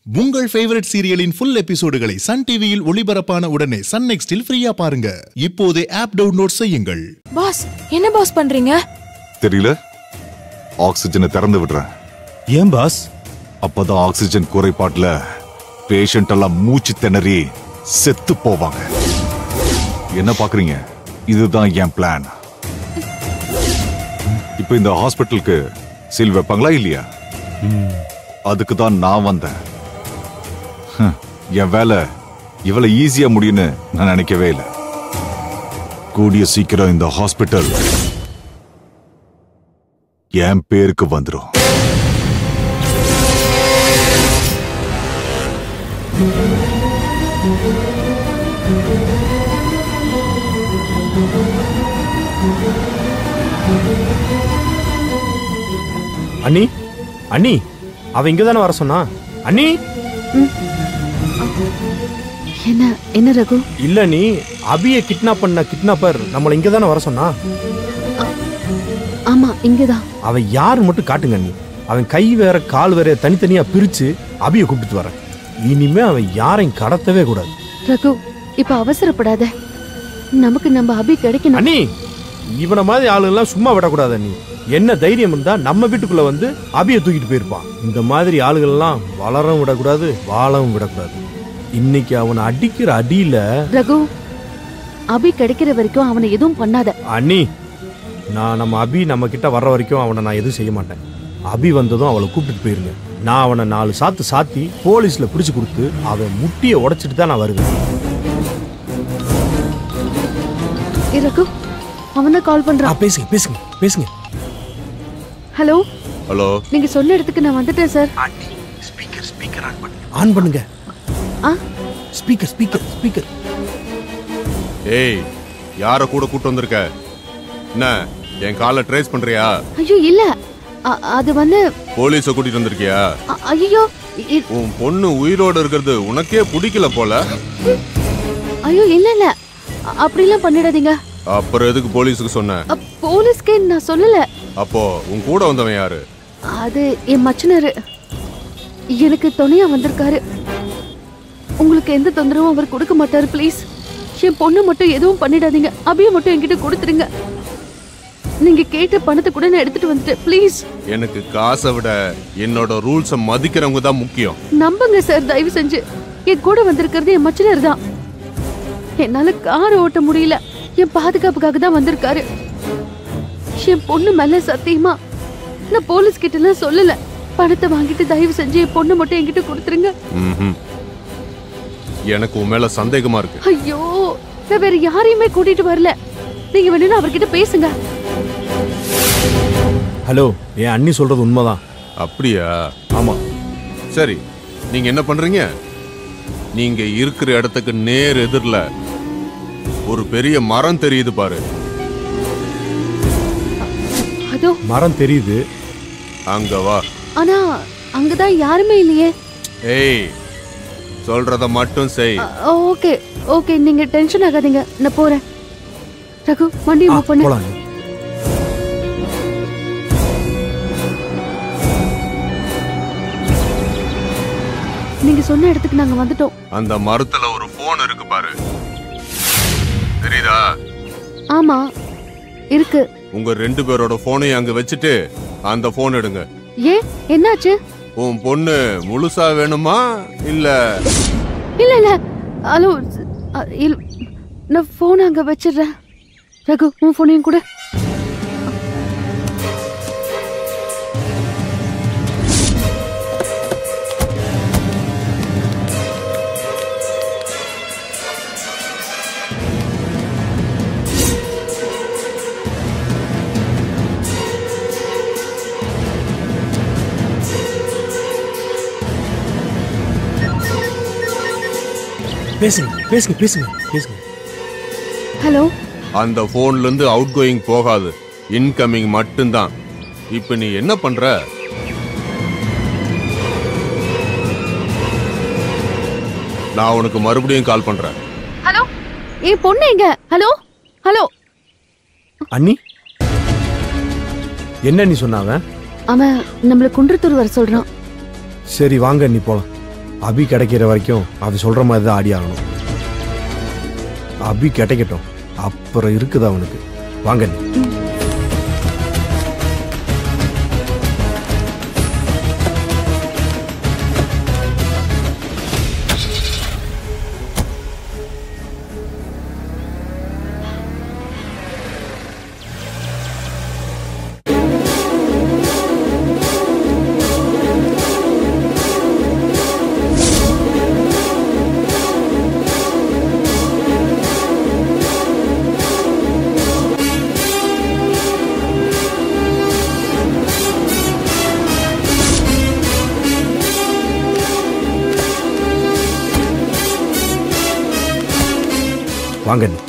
உங்கள் ஃபேவரட் சீரியலின் ஃபுல் எபிசோடுகளை சன் டிவியில் ஒளிபரப்பான உடனே சன் நெக்ஸ்டில் ஃப்ரீயா பாருங்க இப்போதே ஆப் டவுன்லோட் செய்யுங்கள் பாஸ் என்ன பாஸ் பண்றீங்க தெரியல ஆக்சிஜனை திறந்து விடுறேன் ஏன் பாஸ் அப்பதான் ஆக்சிஜன் குறைபாட்டுல பேஷண்ட் எல்லாம் மூச்சு திணறி செத்து போவாங்க என்ன பாக்குறீங்க இதுதான் என் பிளான் இப்ப இந்த ஹாஸ்பிட்டலுக்கு சீல் வைப்பாங்களா இல்லையா அதுக்கு தான் நான் வந்தேன் ஹம், என் வேலை இவ்வளவு ஈஸியா முடியும்னு நான் நினைக்கவே இல்லை கூடிய சீக்கிரம் இந்த ஹாஸ்பிட்டல் என் பேருக்கு வந்துரும் அண்ணி அண்ணி அவ இங்க தானே வர சொன்னா அண்ணி என்ன என்ன ரகு இல்ல நீ அபிய கிட்னாப் பண்ண கிட்னாப்பர் நம்மள இங்க தானே வர சொன்னா ஆமா இங்கதான் அவன் யாரு மட்டும் காட்டுங்க அண்ணி அவன் கை வேற கால் வேற தனித்தனியா பிரிச்சு அபிய கூப்பிட்டு வரேன் இனிமே அவன் யாரையும் கடத்தவே கூடாது ரகு இப்ப அவசரப்படாத நமக்கு நம்ம அபி கிடைக்கணும் அண்ணி இவன மாதிரி ஆளுங்கெல்லாம் சும்மா விடக்கூடாது அண்ணி என்ன தைரியம் இருந்தா நம்ம வீட்டுக்குள்ள வந்து அபிய தூக்கிட்டு போயிருப்பான் இந்த மாதிரி ஆளுகள் எல்லாம் வளரவும் விடக்கூடாது வாழவும் விடக்கூடாது இன்னைக்கு அவனை அடிக்கிற அடியில ரகு அபி கிடைக்கிற வரைக்கும் அவனை எதுவும் பண்ணாத அண்ணி நான் நம்ம அபி நம்ம கிட்ட வர்ற வரைக்கும் அவனை நான் எதுவும் செய்ய மாட்டேன் அபி வந்ததும் அவளை கூப்பிட்டுட்டு போயிருங்க நான் அவனை நாலு சாத்து சாத்தி போலீஸ்ல பிடிச்சு கொடுத்து அவன் முட்டியை உடைச்சிட்டு தான் நான் வருவேன் ஏ ரகு அவன கால் ஆ, பண்றான் பேசுங்க பேசுங்க பேசுங்க ஹலோ ஹலோ நீங்க சொன்ன இடத்துக்கு நான் வந்துட்டேன் சார் ஆன் பண்ணுங்க ஆ ஸ்பீக்கர் ஸ்பீக்கர் ஸ்பீக்கர் ஏய் யார கூட கூட்டு வந்திருக்க என்ன என் காலை ட்ரேஸ் பண்றியா ஐயோ இல்ல அ- அது வந்து போலீஸ கூட்டிட்டு வந்திருக்கியா அ- ஐயோ இ- உன் பொண்ணு உயிரோட இருக்கிறது உனக்கே பிடிக்கல போல ஐயோ இல்ல இல்ல அ- அப்படிலாம் பண்ணிடாதீங்க அப்புறம் எதுக்கு போலீஸுக்கு சொன்ன அ, போலீஸ்க்கே நான் சொல்லல அப்போ உன் கூட வந்தவன் யாரு அது என் மச்சனரு எனக்கு துணையா வந்திருக்காரு உங்களுக்கு எந்த தொந்தரவும் அவர் கொடுக்க மாட்டாரு ப்ளீஸ் என் பொண்ணு மட்டும் எதுவும் பண்ணிடாதீங்க அபிய மட்டும் என்கிட்ட கொடுத்துருங்க நீங்க கேட்ட பணத்தை கூட நான் எடுத்துட்டு வந்துட்டேன் ப்ளீஸ் எனக்கு காசை விட என்னோட ரூல்ஸை மதிக்கிறவங்க தான் முக்கியம் நம்புங்க சார் தயவு செஞ்சு என் கூட வந்திருக்கிறது என் மச்சனர் தான் என்னால கார் ஓட்ட முடியல என் பாதுகாப்புக்காக தான் வந்திருக்காரு என் பொண்ணு மேல சத்தியமா நான் போலீஸ் கிட்ட எல்லாம் சொல்லல பணத்தை வாங்கிட்டு தயவு செஞ்சு என் பொண்ணு மட்டும் என்கிட்ட கொடுத்துருங்க ம்ஹும். எனக்கு உன் மேல சந்தேகமா இருக்கு ஐயோ நான் வேற யாரையுமே கூட்டிட்டு வரல நீங்க வேணும்னா அவர்கிட்ட பேசுங்க ஹலோ என் அண்ணி சொல்றது உண்மைதான் அப்படியா ஆமா சரி நீங்க என்ன பண்றீங்க நீங்க இருக்கிற இடத்துக்கு நேர் எதிரில் ஒரு பெரிய மரம் தெரியுது பாரு அதோ மரம் தெரியுது அங்க வா ஆனா அங்கதான் யாருமே இல்லையே ஏய் சொல்றத மட்டும் செய் ஓகே ஓகே நீங்க டென்ஷன் ஆகாதீங்க நான் போறேன் ரகு வண்டி ஆ, மூவ் பண்ணு போலாம் அண்ணி. நீங்க சொன்ன இடத்துக்கு நாங்க வந்துட்டோம் அந்த மரத்துல ஒரு போன் இருக்கு பாரு தெரியுதா ஆமா இருக்கு உங்க ரெண்டு பேரோட போனையும் அங்க வச்சுட்டு அந்த போன் எடுங்க ஏன் என்னாச்சு உன் பொண்ணு முழுசா வேணுமா இல்ல இல்ல இல்ல ஹலோ அ, இல்- நான் போன் அங்க வச்சிடுறேன் ரகு உன் போனையும் கூட பேசுங்க பேசுங்க பேசுங்க பேசுங்க ஹலோ அந்த போன்ல இருந்து அவுட் கோயிங் போகாது இன்கமிங் மட்டும்தான் இப்ப நீ என்ன பண்ற நான் உனக்கு மறுபடியும் கால் பண்றேன் ஹலோ ஏ பொண்ணு எங்க ஹலோ ஹலோ அண்ணி என்ன நீ சொன்னாவன் அவன் நம்மள குன்றத்தூர் வர சொல்றான் சரி வாங்க நீ போலாம் அபி கிடைக்கிற வரைக்கும் அவன் சொல்ற மாதிரி தான் ஆடி ஆகணும் அபி கிடைக்கட்டும் அப்புறம் இருக்குது அவனுக்கு வாங்க நீ வாங்க நீ